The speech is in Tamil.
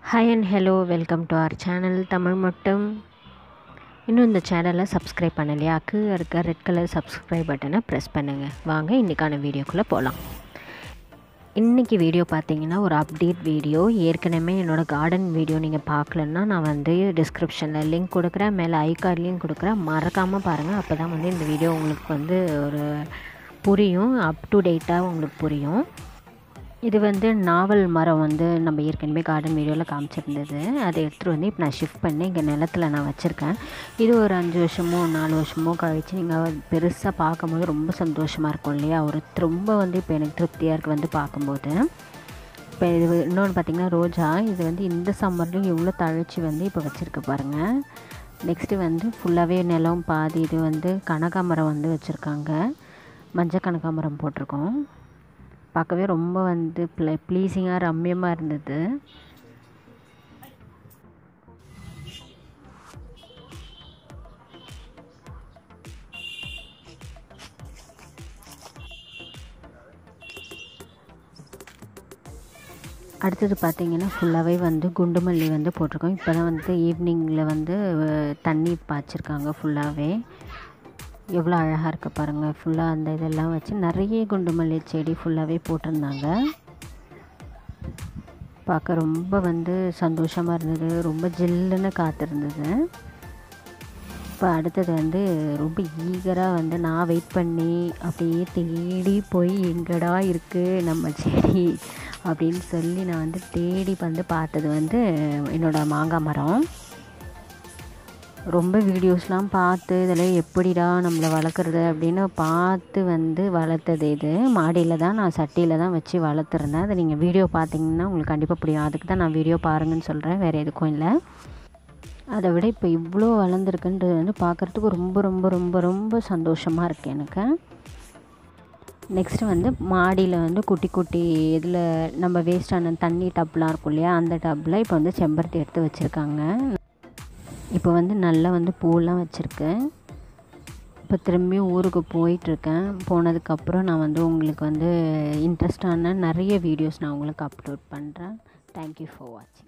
hi and hello welcome to our channel Tamil மட்டும் இன்னும் இந்த சேனலை சப்ஸ்கிரைப் பண்ணலையா கீழே இருக்க ரெட் கலர் சப்ஸ்கிரைப் பட்டனை ப்ரெஸ் பண்ணுங்கள் வாங்க இன்றைக்கான வீடியோக்குள்ளே போகலாம் இன்றைக்கி வீடியோ பார்த்தீங்கன்னா ஒரு அப்டேட் வீடியோ ஏற்கனவே என்னோடய கார்டன் வீடியோ நீங்கள் பார்க்கலன்னா நான் வந்து டிஸ்கிரிப்ஷனில் லிங்க் கொடுக்குறேன் மேலே ஐ கார்ட்லேயும் கொடுக்குறேன் மறக்காமல் பாருங்கள் அப்போ தான் வந்து இந்த வீடியோ உங்களுக்கு வந்து ஒரு புரியும் அப் டு டேட்டாக உங்களுக்கு புரியும் இது வந்து நாவல் மரம் வந்து நம்ம ஏற்கனவே கார்டன் வீடியோவில் காமிச்சிருந்தது அதை எடுத்துகிட்டு வந்து இப்போ நான் ஷிஃப்ட் பண்ணி இங்கே நிலத்தில் நான் வச்சுருக்கேன் இது ஒரு அஞ்சு வருஷமோ நாலு வருஷமோ கழித்து நீங்கள் பெருசாக பார்க்கும்போது ரொம்ப சந்தோஷமாக இருக்கும் இல்லையா ஒரு ரொம்ப வந்து இப்போ எனக்கு திருப்தியாக இருக்குது வந்து பார்க்கும்போது இப்போ இது இன்னொன்று பார்த்திங்கன்னா ரோஜா இது வந்து இந்த சம்மர்லேயும் இவ்வளோ தழைச்சி வந்து இப்போ வச்சுருக்கு பாருங்கள் நெக்ஸ்ட்டு வந்து ஃபுல்லாகவே நிலம் பாதி இது வந்து கனகாமரம் வந்து வச்சுருக்காங்க மஞ்சள் கனகாமரம் போட்டிருக்கோம் பார்க்கவே ரொம்ப வந்து ப்ள ப்ளீஸிங்காக ரம்யமாக இருந்தது அடுத்தது பார்த்திங்கன்னா ஃபுல்லாகவே வந்து குண்டு மல்லி வந்து போட்டிருக்கோம் இப்போ தான் வந்து ஈவினிங்கில் வந்து தண்ணி பாய்ச்சிருக்காங்க ஃபுல்லாகவே எவ்வளோ அழகாக இருக்க பாருங்கள் ஃபுல்லாக அந்த இதெல்லாம் வச்சு நிறைய குண்டு மல்லி செடி ஃபுல்லாகவே போட்டிருந்தாங்க பார்க்க ரொம்ப வந்து சந்தோஷமாக இருந்தது ரொம்ப ஜில்லுன்னு காத்திருந்தது இப்போ அடுத்தது வந்து ரொம்ப ஈகராக வந்து நான் வெயிட் பண்ணி அப்படியே தேடி போய் எங்கடா இருக்குது நம்ம செடி அப்படின்னு சொல்லி நான் வந்து தேடி வந்து பார்த்தது வந்து என்னோடய மாங்காய் மரம் ரொம்ப வீடியோஸ்லாம் பார்த்து இதெல்லாம் எப்படிடா நம்மளை வளர்க்குறது அப்படின்னு பார்த்து வந்து வளர்த்தது இது மாடியில் தான் நான் சட்டியில் தான் வச்சு வளர்த்துருந்தேன் அதை நீங்கள் வீடியோ பார்த்தீங்கன்னா உங்களுக்கு கண்டிப்பாக புரியும் அதுக்கு தான் நான் வீடியோ பாருங்கன்னு சொல்கிறேன் வேறு எதுக்கும் இல்லை அதை விட இப்போ இவ்வளோ வளர்ந்துருக்குன்றது வந்து பார்க்குறதுக்கு ரொம்ப ரொம்ப ரொம்ப ரொம்ப சந்தோஷமாக இருக்குது எனக்கு நெக்ஸ்ட்டு வந்து மாடியில் வந்து குட்டி குட்டி இதில் நம்ம வேஸ்டான தண்ணி டப்லாம் இருக்கும் இல்லையா அந்த டப்பில் இப்போ வந்து செம்பருத்தி எடுத்து வச்சுருக்காங்க இப்போ வந்து நல்லா வந்து பூலாம் வச்சுருக்கேன் இப்போ திரும்பியும் ஊருக்கு போயிட்டுருக்கேன் போனதுக்கப்புறம் நான் வந்து உங்களுக்கு வந்து இன்ட்ரெஸ்டான நிறைய வீடியோஸ் நான் உங்களுக்கு அப்லோட் பண்ணுறேன் தேங்க்யூ ஃபார் வாட்சிங்